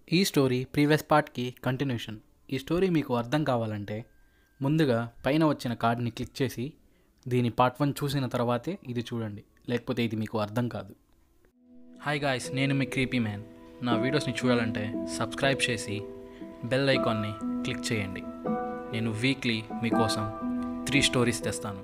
ఈ story previous పార్ట్కి continuation ఈ స్టోరీ మీకు అర్థం కావాలంటే ముందుగా పైన వచ్చిన కార్డ్ని క్లిక్ చేసి దీని పార్ట్ వన్ చూసిన తర్వాతే ఇది చూడండి లేకపోతే ఇది మీకు అర్థం కాదు హాయ్ గాయ్స్ నేను మీ క్రీపీ మ్యాన్ నా వీడియోస్ని చూడాలంటే సబ్స్క్రైబ్ చేసి బెల్ ఐకాన్ని క్లిక్ చేయండి నేను వీక్లీ మీకోసం త్రీ స్టోరీస్ తెస్తాను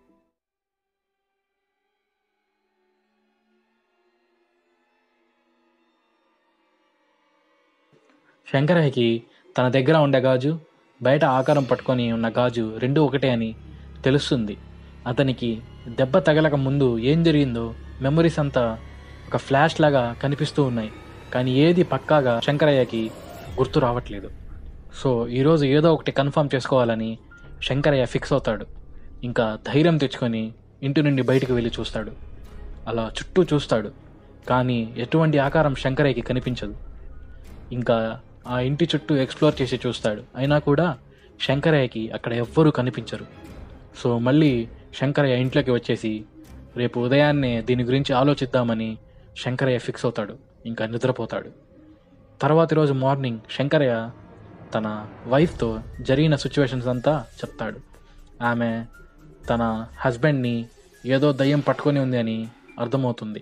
శంకరయ్యకి తన దగ్గర ఉండే గాజు బయట ఆకారం పట్టుకొని ఉన్న గాజు రెండు ఒకటే అని తెలుస్తుంది అతనికి దెబ్బ తగలక ముందు ఏం జరిగిందో మెమరీస్ అంతా ఒక ఫ్లాష్ లాగా కనిపిస్తూ ఉన్నాయి కానీ ఏది పక్కాగా శంకరయ్యకి గుర్తు రావట్లేదు సో ఈరోజు ఏదో ఒకటి కన్ఫర్మ్ చేసుకోవాలని శంకరయ్య ఫిక్స్ అవుతాడు ఇంకా ధైర్యం తెచ్చుకొని ఇంటి నుండి బయటికి వెళ్ళి చూస్తాడు అలా చుట్టూ చూస్తాడు కానీ ఎటువంటి ఆకారం శంకరయ్యకి కనిపించదు ఇంకా ఆ ఇంటి చుట్టూ ఎక్స్ప్లోర్ చేసి చూస్తాడు అయినా కూడా శంకరయ్యకి అక్కడ ఎవ్వరూ కనిపించరు సో మళ్ళీ శంకరయ్య ఇంట్లోకి వచ్చేసి రేపు ఉదయాన్నే దీని గురించి ఆలోచిద్దామని శంకరయ్య ఫిక్స్ అవుతాడు ఇంకా నిద్రపోతాడు తర్వాతి రోజు మార్నింగ్ శంకరయ్య తన వైఫ్తో జరిగిన సిచ్యువేషన్స్ అంతా చెప్తాడు ఆమె తన హస్బెండ్ని ఏదో దయ్యం పట్టుకొని ఉంది అని అర్థమవుతుంది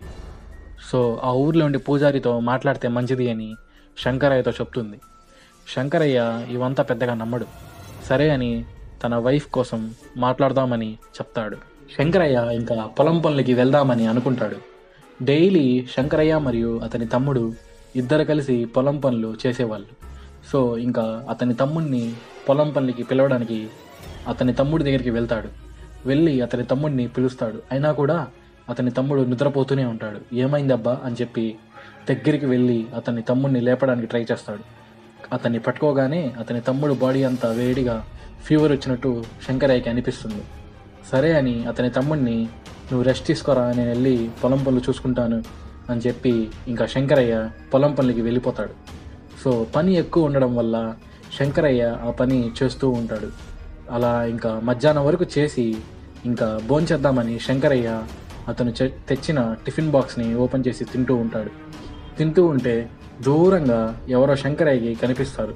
సో ఆ ఊర్లో ఉండి పూజారితో మాట్లాడితే మంచిది అని శంకరయ్యతో చెప్తుంది శంకరయ్య ఇవంతా పెద్దగా నమ్మడు సరే అని తన వైఫ్ కోసం మాట్లాడదామని చెప్తాడు శంకరయ్య ఇంకా పొలం పనులకి వెళ్దామని అనుకుంటాడు డైలీ శంకరయ్య మరియు అతని తమ్ముడు ఇద్దరు కలిసి పొలం పనులు చేసేవాళ్ళు సో ఇంకా అతని తమ్ముడిని పొలం పనులకి పిలవడానికి అతని తమ్ముడి దగ్గరికి వెళ్తాడు వెళ్ళి అతని తమ్ముడిని పిలుస్తాడు అయినా కూడా అతని తమ్ముడు నిద్రపోతూనే ఉంటాడు ఏమైందబ్బా అని చెప్పి దగ్గరికి వెళ్ళి అతని తమ్ముడిని లేపడానికి ట్రై చేస్తాడు అతన్ని పట్టుకోగానే అతని తమ్ముడు బాడీ అంతా వేడిగా ఫీవర్ వచ్చినట్టు శంకరయ్యకి అనిపిస్తుంది సరే అని అతని తమ్ముడిని నువ్వు రెస్ట్ తీసుకోరా నేను వెళ్ళి పొలం పనులు చూసుకుంటాను అని చెప్పి ఇంకా శంకరయ్య పొలం పనులకి వెళ్ళిపోతాడు సో పని ఎక్కువ ఉండడం వల్ల శంకరయ్య ఆ పని చేస్తూ ఉంటాడు అలా ఇంకా మధ్యాహ్నం వరకు చేసి ఇంకా భోంచేద్దామని శంకరయ్య అతను చె- తెచ్చిన టిఫిన్ బాక్స్ని ఓపెన్ చేసి తింటూ ఉంటాడు తింటూ ఉంటే దూరంగా ఎవరో శంకరయ్యకి కనిపిస్తారు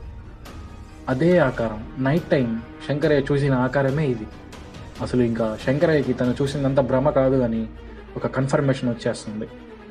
అదే ఆకారం నైట్ టైం శంకరయ్య చూసిన ఆకారమే ఇది అసలు ఇంకా శంకరయ్యకి తను చూసిందంతా భ్రమ కాదు అని ఒక కన్ఫర్మేషన్ వచ్చేస్తుంది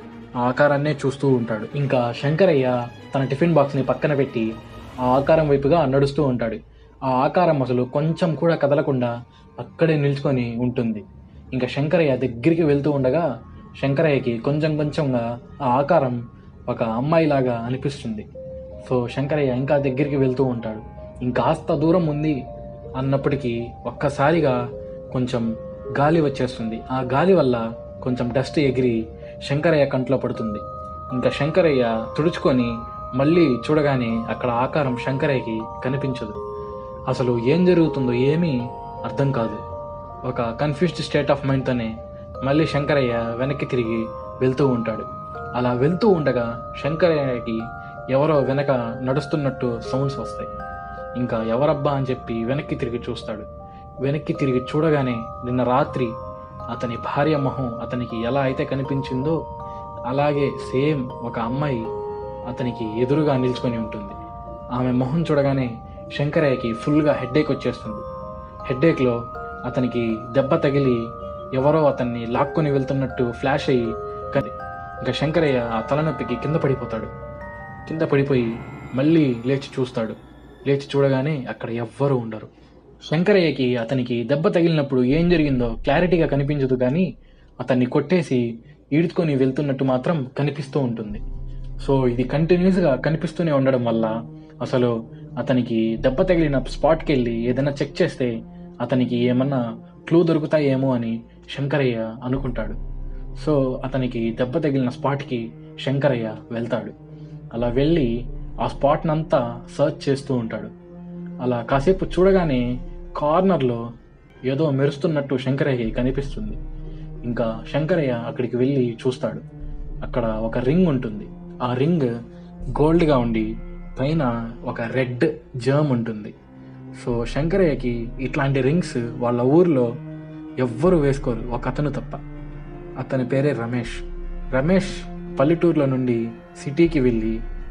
ఆ ఆకారాన్నే చూస్తూ ఉంటాడు ఇంకా శంకరయ్య తన టిఫిన్ బాక్స్ని పక్కన పెట్టి ఆ ఆకారం వైపుగా నడుస్తూ ఉంటాడు ఆ ఆకారం అసలు కొంచెం కూడా కదలకుండా అక్కడే నిల్చుకొని ఉంటుంది ఇంకా శంకరయ్య దగ్గరికి వెళ్తూ ఉండగా శంకరయ్యకి కొంచెం కొంచెంగా ఆ ఆకారం ఒక అమ్మాయిలాగా అనిపిస్తుంది సో శంకరయ్య ఇంకా దగ్గరికి వెళ్తూ ఉంటాడు ఇంకాస్త దూరం ఉంది అన్నప్పటికీ ఒక్కసారిగా కొంచెం గాలి వచ్చేస్తుంది ఆ గాలి వల్ల కొంచెం డస్ట్ ఎగిరి శంకరయ్య కంట్లో పడుతుంది ఇంకా శంకరయ్య తుడుచుకొని మళ్ళీ చూడగానే అక్కడ ఆకారం శంకరయ్యకి కనిపించదు అసలు ఏం జరుగుతుందో ఏమీ అర్థం కాదు ఒక కన్ఫ్యూజ్డ్ స్టేట్ ఆఫ్ మైండ్తోనే మళ్ళీ శంకరయ్య వెనక్కి తిరిగి వెళ్తూ ఉంటాడు అలా వెళ్తూ ఉండగా శంకరయ్యకి ఎవరో వెనక నడుస్తున్నట్టు సౌండ్స్ వస్తాయి ఇంకా ఎవరబ్బా అని చెప్పి వెనక్కి తిరిగి చూస్తాడు వెనక్కి తిరిగి చూడగానే నిన్న రాత్రి అతని భార్య మొహం అతనికి ఎలా అయితే కనిపించిందో అలాగే సేమ్ ఒక అమ్మాయి అతనికి ఎదురుగా నిల్చుకొని ఉంటుంది ఆమె మొహం చూడగానే శంకరయ్యకి ఫుల్గా హెడ్ఏక్ వచ్చేస్తుంది హెడ్ఏక్లో అతనికి దెబ్బ తగిలి ఎవరో అతన్ని లాక్కొని వెళ్తున్నట్టు ఫ్లాష్ అయ్యి కది ఇంకా శంకరయ్య ఆ తలనొప్పికి కింద పడిపోతాడు కింద పడిపోయి మళ్ళీ లేచి చూస్తాడు లేచి చూడగానే అక్కడ ఎవ్వరూ ఉండరు శంకరయ్యకి అతనికి దెబ్బ తగిలినప్పుడు ఏం జరిగిందో క్లారిటీగా కనిపించదు కానీ అతన్ని కొట్టేసి ఈడ్చుకొని వెళ్తున్నట్టు మాత్రం కనిపిస్తూ ఉంటుంది సో ఇది కంటిన్యూస్గా కనిపిస్తూనే ఉండడం వల్ల అసలు అతనికి దెబ్బ తగిలిన స్పాట్కి వెళ్ళి ఏదైనా చెక్ చేస్తే అతనికి ఏమన్నా క్లూ దొరుకుతాయేమో అని శంకరయ్య అనుకుంటాడు సో అతనికి దెబ్బ తగిలిన స్పాట్కి శంకరయ్య వెళ్తాడు అలా వెళ్ళి ఆ స్పాట్నంతా సర్చ్ చేస్తూ ఉంటాడు అలా కాసేపు చూడగానే కార్నర్లో ఏదో మెరుస్తున్నట్టు శంకరయ్యకి కనిపిస్తుంది ఇంకా శంకరయ్య అక్కడికి వెళ్ళి చూస్తాడు అక్కడ ఒక రింగ్ ఉంటుంది ఆ రింగ్ గోల్డ్గా ఉండి పైన ఒక రెడ్ జర్మ్ ఉంటుంది సో శంకరయ్యకి ఇట్లాంటి రింగ్స్ వాళ్ళ ఊర్లో ఎవ్వరు వేసుకోరు ఒక అతను తప్ప అతని పేరే రమేష్ రమేష్ పల్లెటూరులో నుండి సిటీకి వెళ్ళి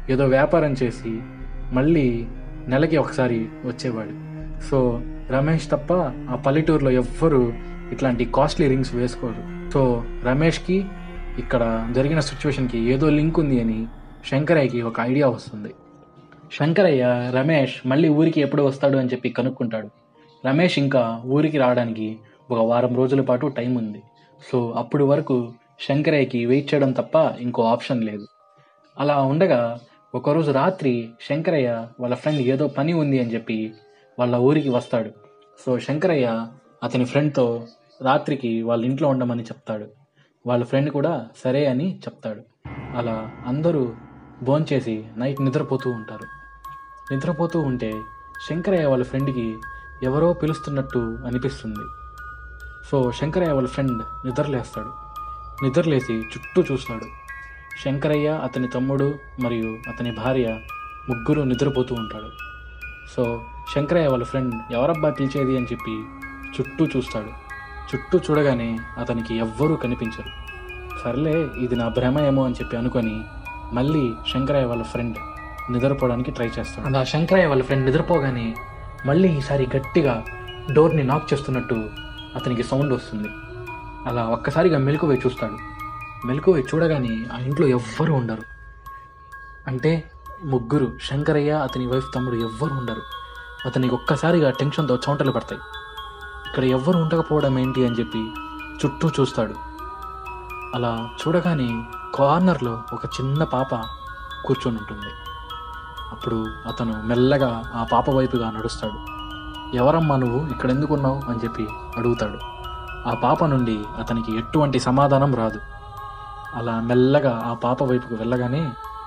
ఏదో వ్యాపారం చేసి మళ్ళీ నెలకి ఒకసారి వచ్చేవాడు సో రమేష్ తప్ప ఆ పల్లెటూరులో ఎవ్వరు ఇట్లాంటి కాస్ట్లీ రింగ్స్ వేసుకోరు సో రమేష్కి ఇక్కడ జరిగిన సిచ్యువేషన్కి ఏదో లింక్ ఉంది అని శంకరయ్యకి ఒక ఐడియా వస్తుంది శంకరయ్య రమేష్ మళ్ళీ ఊరికి ఎప్పుడు వస్తాడు అని చెప్పి కనుక్కుంటాడు రమేష్ ఇంకా ఊరికి రావడానికి ఒక వారం రోజుల పాటు టైం ఉంది సో అప్పుడు వరకు శంకరయ్యకి వెయిట్ చేయడం తప్ప ఇంకో ఆప్షన్ లేదు అలా ఉండగా ఒకరోజు రాత్రి శంకరయ్య వాళ్ళ ఫ్రెండ్ ఏదో పని ఉంది అని చెప్పి వాళ్ళ ఊరికి వస్తాడు సో శంకరయ్య అతని ఫ్రెండ్తో రాత్రికి వాళ్ళ ఇంట్లో ఉండమని చెప్తాడు వాళ్ళ ఫ్రెండ్ కూడా సరే అని చెప్తాడు అలా అందరూ భోంచేసి నైట్ నిద్రపోతూ ఉంటారు నిద్రపోతూ ఉంటే శంకరయ్య వాళ్ళ ఫ్రెండ్కి ఎవరో పిలుస్తున్నట్టు అనిపిస్తుంది సో శంకరయ్య వాళ్ళ ఫ్రెండ్ నిద్రలేస్తాడు నిద్రలేసి చుట్టూ చూస్తాడు శంకరయ్య అతని తమ్ముడు మరియు అతని భార్య ముగ్గురు నిద్రపోతూ ఉంటాడు సో శంకరయ్య వాళ్ళ ఫ్రెండ్ ఎవరబ్బా పిలిచేది అని చెప్పి చుట్టూ చూస్తాడు చుట్టూ చూడగానే అతనికి ఎవ్వరూ కనిపించరు సర్లే ఇది నా భ్రమ ఏమో అని చెప్పి అనుకొని మళ్ళీ శంకరయ్య వాళ్ళ ఫ్రెండ్ నిద్రపోవడానికి ట్రై చేస్తాడు అలా శంకరయ్య వాళ్ళ ఫ్రెండ్ నిద్రపోగానే మళ్ళీ ఈసారి గట్టిగా డోర్ని నాక్ చేస్తున్నట్టు అతనికి సౌండ్ వస్తుంది అలా ఒక్కసారిగా మెలకువై చూస్తాడు మెలకువై చూడగానే ఆ ఇంట్లో ఎవ్వరూ ఉండరు అంటే ముగ్గురు శంకరయ్య అతని వైఫ్ తమ్ముడు ఎవ్వరు ఉండరు అతనికి ఒక్కసారిగా టెన్షన్తో చౌంటలు పడతాయి ఇక్కడ ఎవ్వరు ఉండకపోవడం ఏంటి అని చెప్పి చుట్టూ చూస్తాడు అలా చూడగానే కార్నర్లో ఒక చిన్న పాప కూర్చొని ఉంటుంది అప్పుడు అతను మెల్లగా ఆ పాప వైపుగా నడుస్తాడు ఎవరమ్మా నువ్వు ఇక్కడ ఎందుకు ఉన్నావు అని చెప్పి అడుగుతాడు ఆ పాప నుండి అతనికి ఎటువంటి సమాధానం రాదు అలా మెల్లగా ఆ పాప వైపుకు వెళ్ళగానే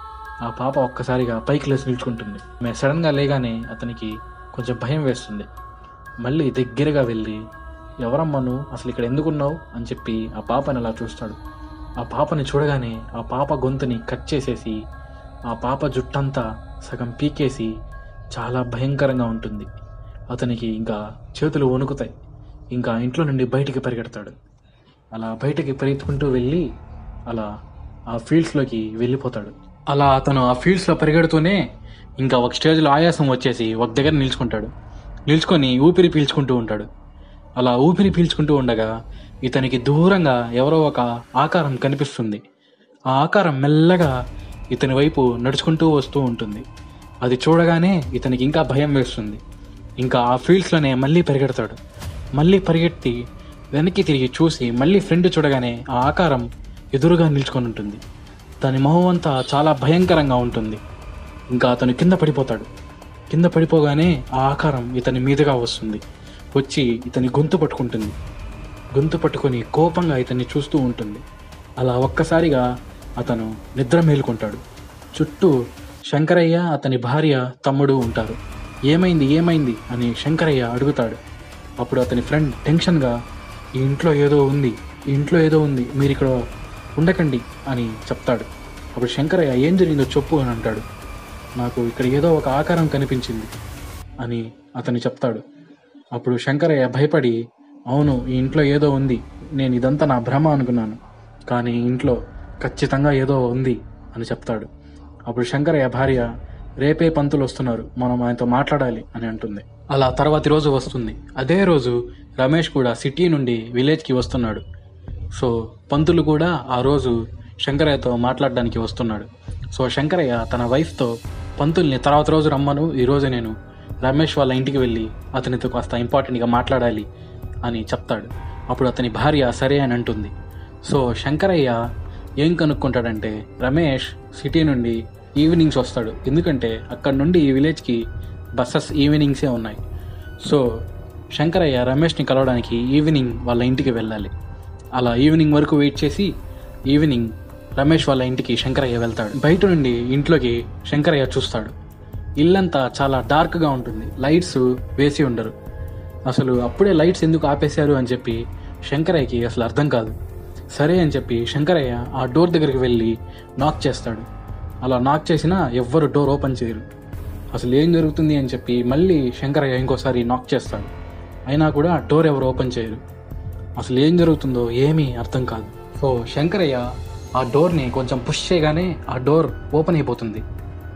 ఆ పాప ఒక్కసారిగా పైకి లేచి నిల్చుకుంటుంది మే సడన్గా లేగానే అతనికి కొంచెం భయం వేస్తుంది మళ్ళీ దగ్గరగా వెళ్ళి ఎవరమ్మా నువ్వు అసలు ఇక్కడ ఎందుకున్నావు అని చెప్పి ఆ పాపని అలా చూస్తాడు ఆ పాపని చూడగానే ఆ పాప గొంతుని కట్ చేసేసి ఆ పాప జుట్టంతా సగం పీకేసి చాలా భయంకరంగా ఉంటుంది అతనికి ఇంకా చేతులు వణుకుతాయి ఇంకా ఇంట్లో నుండి బయటికి పరిగెడతాడు అలా బయటికి పరిగెత్తుకుంటూ వెళ్ళి అలా ఆ ఫీల్డ్స్లోకి వెళ్ళిపోతాడు అలా అతను ఆ ఫీల్డ్స్లో పరిగెడుతూనే ఇంకా ఒక స్టేజ్లో ఆయాసం వచ్చేసి ఒక దగ్గర నిల్చుకుంటాడు నిల్చుకొని ఊపిరి పీల్చుకుంటూ ఉంటాడు అలా ఊపిరి పీల్చుకుంటూ ఉండగా ఇతనికి దూరంగా ఎవరో ఒక ఆకారం కనిపిస్తుంది ఆ ఆకారం మెల్లగా ఇతని వైపు నడుచుకుంటూ వస్తూ ఉంటుంది అది చూడగానే ఇతనికి ఇంకా భయం వేస్తుంది ఇంకా ఆ ఫీల్డ్స్లోనే మళ్ళీ పరిగెడతాడు మళ్ళీ పరిగెత్తి వెనక్కి తిరిగి చూసి మళ్ళీ ఫ్రెండ్ చూడగానే ఆ ఆకారం ఎదురుగా నిల్చుకొని ఉంటుంది దాని మొహం అంతా చాలా భయంకరంగా ఉంటుంది ఇంకా అతను కింద పడిపోతాడు కింద పడిపోగానే ఆ ఆకారం ఇతని మీదుగా వస్తుంది వచ్చి ఇతని గొంతు పట్టుకుంటుంది గొంతు పట్టుకొని కోపంగా ఇతన్ని చూస్తూ ఉంటుంది అలా ఒక్కసారిగా అతను నిద్ర మేలుకుంటాడు చుట్టూ శంకరయ్య అతని భార్య తమ్ముడు ఉంటారు ఏమైంది ఏమైంది అని శంకరయ్య అడుగుతాడు అప్పుడు అతని ఫ్రెండ్ టెన్షన్గా ఈ ఇంట్లో ఏదో ఉంది ఈ ఇంట్లో ఏదో ఉంది మీరు ఇక్కడ ఉండకండి అని చెప్తాడు అప్పుడు శంకరయ్య ఏం జరిగిందో చెప్పు అని అంటాడు నాకు ఇక్కడ ఏదో ఒక ఆకారం కనిపించింది అని అతను చెప్తాడు అప్పుడు శంకరయ్య భయపడి అవును ఈ ఇంట్లో ఏదో ఉంది నేను ఇదంతా నా భ్రమ అనుకున్నాను కానీ ఈ ఇంట్లో ఖచ్చితంగా ఏదో ఉంది అని చెప్తాడు అప్పుడు శంకరయ్య భార్య రేపే పంతులు వస్తున్నారు మనం ఆయనతో మాట్లాడాలి అని అంటుంది అలా తర్వాతి రోజు వస్తుంది అదే రోజు రమేష్ కూడా సిటీ నుండి విలేజ్కి వస్తున్నాడు సో పంతులు కూడా ఆ రోజు శంకరయ్యతో మాట్లాడడానికి వస్తున్నాడు సో శంకరయ్య తన వైఫ్తో పంతుల్ని తర్వాత రోజు రమ్మను ఈ రోజు నేను రమేష్ వాళ్ళ ఇంటికి వెళ్ళి అతనితో కాస్త ఇంపార్టెంట్గా మాట్లాడాలి అని చెప్తాడు అప్పుడు అతని భార్య సరే అని అంటుంది సో శంకరయ్య ఏం కనుక్కుంటాడంటే రమేష్ సిటీ నుండి ఈవినింగ్స్ వస్తాడు ఎందుకంటే అక్కడ నుండి ఈ విలేజ్కి బస్సెస్ ఈవినింగ్సే ఉన్నాయి సో శంకరయ్య రమేష్ని కలవడానికి ఈవినింగ్ వాళ్ళ ఇంటికి వెళ్ళాలి అలా ఈవినింగ్ వరకు వెయిట్ చేసి ఈవినింగ్ రమేష్ వాళ్ళ ఇంటికి శంకరయ్య వెళ్తాడు బయట నుండి ఇంట్లోకి శంకరయ్య చూస్తాడు ఇల్లంతా చాలా డార్క్గా ఉంటుంది లైట్స్ వేసి ఉండరు అసలు అప్పుడే లైట్స్ ఎందుకు ఆపేశారు అని చెప్పి శంకరయ్యకి అసలు అర్థం కాదు సరే అని చెప్పి శంకరయ్య ఆ డోర్ దగ్గరికి వెళ్ళి నాక్ చేస్తాడు అలా నాక్ చేసినా ఎవ్వరు డోర్ ఓపెన్ చేయరు అసలు ఏం జరుగుతుంది అని చెప్పి మళ్ళీ శంకరయ్య ఇంకోసారి నాక్ చేస్తాడు అయినా కూడా డోర్ ఎవరు ఓపెన్ చేయరు అసలు ఏం జరుగుతుందో ఏమీ అర్థం కాదు సో శంకరయ్య ఆ డోర్ని కొంచెం పుష్ చేయగానే ఆ డోర్ ఓపెన్ అయిపోతుంది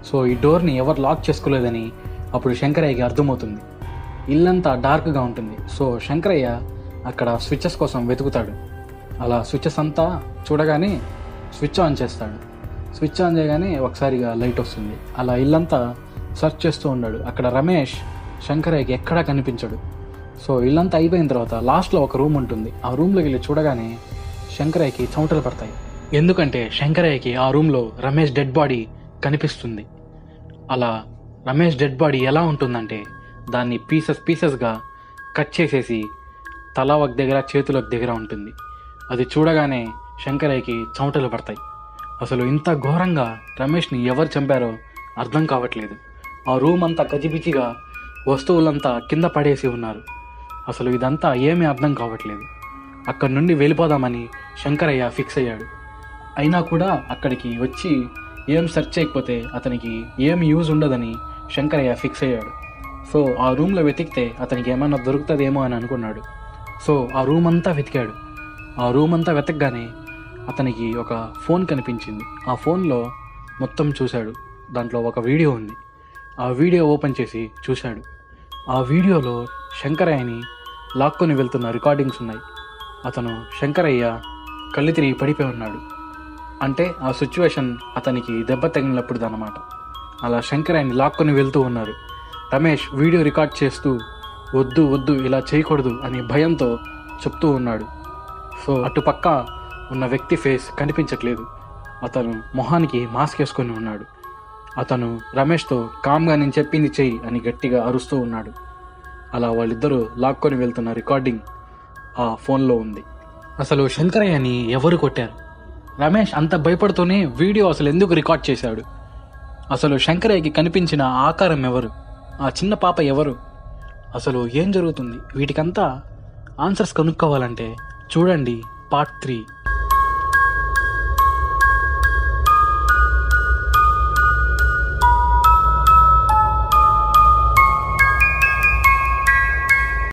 సో ఈ డోర్ని ఎవరు లాక్ చేసుకోలేదని అప్పుడు శంకరయ్యకి అర్థమవుతుంది ఇల్లంతా డార్క్గా ఉంటుంది సో శంకరయ్య అక్కడ స్విచ్చెస్ కోసం వెతుకుతాడు అలా స్విచ్చెస్ అంతా చూడగానే స్విచ్ ఆన్ చేస్తాడు స్విచ్ ఆన్ చేయగానే ఒకసారిగా లైట్ వస్తుంది అలా ఇల్లంతా సెర్చ్ చేస్తూ ఉన్నాడు అక్కడ రమేష్ శంకరయ్యకి ఎక్కడా కనిపించడు సో ఇల్లంతా అయిపోయిన తర్వాత లాస్ట్లో ఒక రూమ్ ఉంటుంది ఆ రూమ్లోకి వెళ్ళి చూడగానే శంకరయ్యకి చెమటలు పడతాయి ఎందుకంటే శంకరయ్యకి ఆ రూమ్లో రమేష్ డెడ్ బాడీ కనిపిస్తుంది అలా రమేష్ డెడ్ బాడీ ఎలా ఉంటుందంటే దాన్ని పీసెస్ పీసెస్గా కట్ చేసేసి తల ఒక దగ్గర చేతుల ఒక దగ్గర ఉంటుంది అది చూడగానే శంకరయ్యకి చెమటలు పడతాయి అసలు ఇంత ఘోరంగా రమేష్ని ఎవరు చంపారో అర్థం కావట్లేదు ఆ రూమ్ అంతా గజిబిజిగా వస్తువులంతా కింద పడేసి ఉన్నారు అసలు ఇదంతా ఏమీ అర్థం కావట్లేదు అక్కడి నుండి వెళ్ళిపోదామని శంకరయ్య ఫిక్స్ అయ్యాడు అయినా కూడా అక్కడికి వచ్చి ఏం సెర్చ్ చేయకపోతే అతనికి ఏం యూజ్ ఉండదని శంకరయ్య ఫిక్స్ అయ్యాడు సో ఆ రూమ్లో వెతికితే అతనికి ఏమైనా దొరుకుతుందేమో అని అనుకున్నాడు సో ఆ రూమ్ అంతా వెతికాడు ఆ రూమ్ అంతా వెతకగానే అతనికి ఒక ఫోన్ కనిపించింది ఆ ఫోన్లో మొత్తం చూశాడు దాంట్లో ఒక వీడియో ఉంది ఆ వీడియో ఓపెన్ చేసి చూశాడు ఆ వీడియోలో శంకరయ్యని లాక్కొని వెళ్తున్న రికార్డింగ్స్ ఉన్నాయి అతను శంకరయ్య కళ్ళు తిరిగి పడిపోయి ఉన్నాడు అంటే ఆ సిచ్యువేషన్ అతనికి దెబ్బ తగిలినప్పుడు అన్నమాట అలా శంకరయ్యని లాక్కొని వెళ్తూ ఉన్నారు రమేష్ వీడియో రికార్డ్ చేస్తూ వద్దు వద్దు ఇలా చేయకూడదు అని భయంతో చెప్తూ ఉన్నాడు సో అటుపక్క ఉన్న వ్యక్తి ఫేస్ కనిపించట్లేదు అతను మొహానికి మాస్క్ వేసుకొని ఉన్నాడు అతను రమేష్తో కామ్గా నేను చెప్పింది చెయ్యి అని గట్టిగా అరుస్తూ ఉన్నాడు అలా వాళ్ళిద్దరూ లాక్కొని వెళ్తున్న రికార్డింగ్ ఆ ఫోన్లో ఉంది అసలు శంకరయ్యని ఎవరు కొట్టారు రమేష్ అంత భయపడుతూనే వీడియో అసలు ఎందుకు రికార్డ్ చేశాడు అసలు శంకరయ్యకి కనిపించిన ఆకారం ఎవరు ఆ చిన్న పాప ఎవరు అసలు ఏం జరుగుతుంది వీటికంతా ఆన్సర్స్ కనుక్కోవాలంటే చూడండి పార్ట్ త్రీ